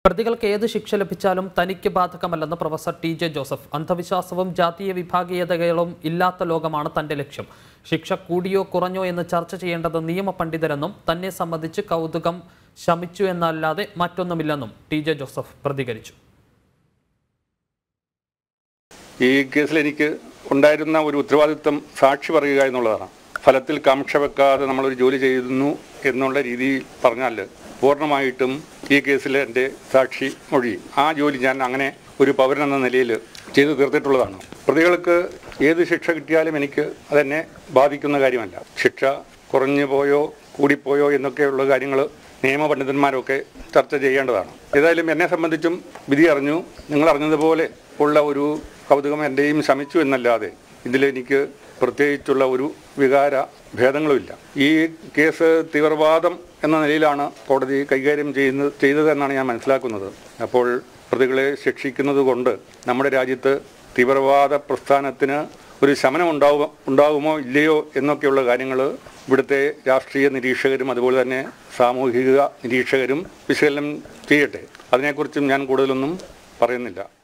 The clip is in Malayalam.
പ്രതികൾക്ക് ഏത് ശിക്ഷ ലഭിച്ചാലും തനിക്ക് ബാധകമല്ലെന്ന് പ്രൊഫസർ ടി ജെ ജോസഫ് അന്ധവിശ്വാസവും ജാതീയ വിഭാഗീയതകളും ഇല്ലാത്ത ലോകമാണ് തന്റെ ലക്ഷ്യം ശിക്ഷ കൂടിയോ കുറഞ്ഞോ എന്ന് ചർച്ച ചെയ്യേണ്ടത് നിയമ പണ്ഡിതരെന്നും തന്നെ സംബന്ധിച്ച് കൗതുകം ശമിച്ചു എന്നല്ലാതെ മറ്റൊന്നുമില്ലെന്നും ടി ജെ ജോസഫ് പ്രതികരിച്ചു ഈ കേസിൽ എനിക്ക് ഉണ്ടായിരുന്ന ഒരു ഉത്തരവാദിത്വം സാക്ഷി പറയുക എന്നുള്ളതാണ് ഫലത്തിൽ കാംക്ഷ വെക്കാതെ നമ്മളൊരു ജോലി ചെയ്യുന്നു എന്നുള്ള രീതിയിൽ പറഞ്ഞാൽ പൂർണ്ണമായിട്ടും ഈ കേസിൽ എൻ്റെ സാക്ഷി മൊഴി ആ ജോലി ഞാൻ അങ്ങനെ ഒരു പൗരൻ എന്ന നിലയിൽ ചെയ്തു തീർത്തിട്ടുള്ളതാണ് പ്രതികൾക്ക് ഏത് ശിക്ഷ കിട്ടിയാലും എനിക്ക് അതെന്നെ ബാധിക്കുന്ന കാര്യമല്ല ശിക്ഷ കുറഞ്ഞു പോയോ കൂടിപ്പോയോ എന്നൊക്കെയുള്ള കാര്യങ്ങൾ നിയമപണ്ഡിതന്മാരൊക്കെ ചർച്ച ചെയ്യേണ്ടതാണ് ഏതായാലും എന്നെ സംബന്ധിച്ചും വിധി അറിഞ്ഞു നിങ്ങൾ അറിഞ്ഞതുപോലെ ഉള്ള ഒരു കൗതുകം എൻ്റെയും ശമിച്ചു എന്നല്ലാതെ ഇതിലെനിക്ക് പ്രത്യേകിച്ചുള്ള ഒരു വികാര ഭേദങ്ങളുമില്ല ഈ കേസ് തീവ്രവാദം എന്ന നിലയിലാണ് കോടതി കൈകാര്യം ചെയ്യുന്നത് ചെയ്തതെന്നാണ് ഞാൻ മനസ്സിലാക്കുന്നത് അപ്പോൾ പ്രതികളെ ശിക്ഷിക്കുന്നത് കൊണ്ട് നമ്മുടെ രാജ്യത്ത് തീവ്രവാദ പ്രസ്ഥാനത്തിന് ഒരു ശമനം ഉണ്ടാവും ഉണ്ടാകുമോ ഇല്ലയോ എന്നൊക്കെയുള്ള കാര്യങ്ങൾ ഇവിടുത്തെ രാഷ്ട്രീയ നിരീക്ഷകരും അതുപോലെ തന്നെ സാമൂഹിക നിരീക്ഷകരും വിശകലനം ചെയ്യട്ടെ അതിനെക്കുറിച്ചും ഞാൻ കൂടുതലൊന്നും പറയുന്നില്ല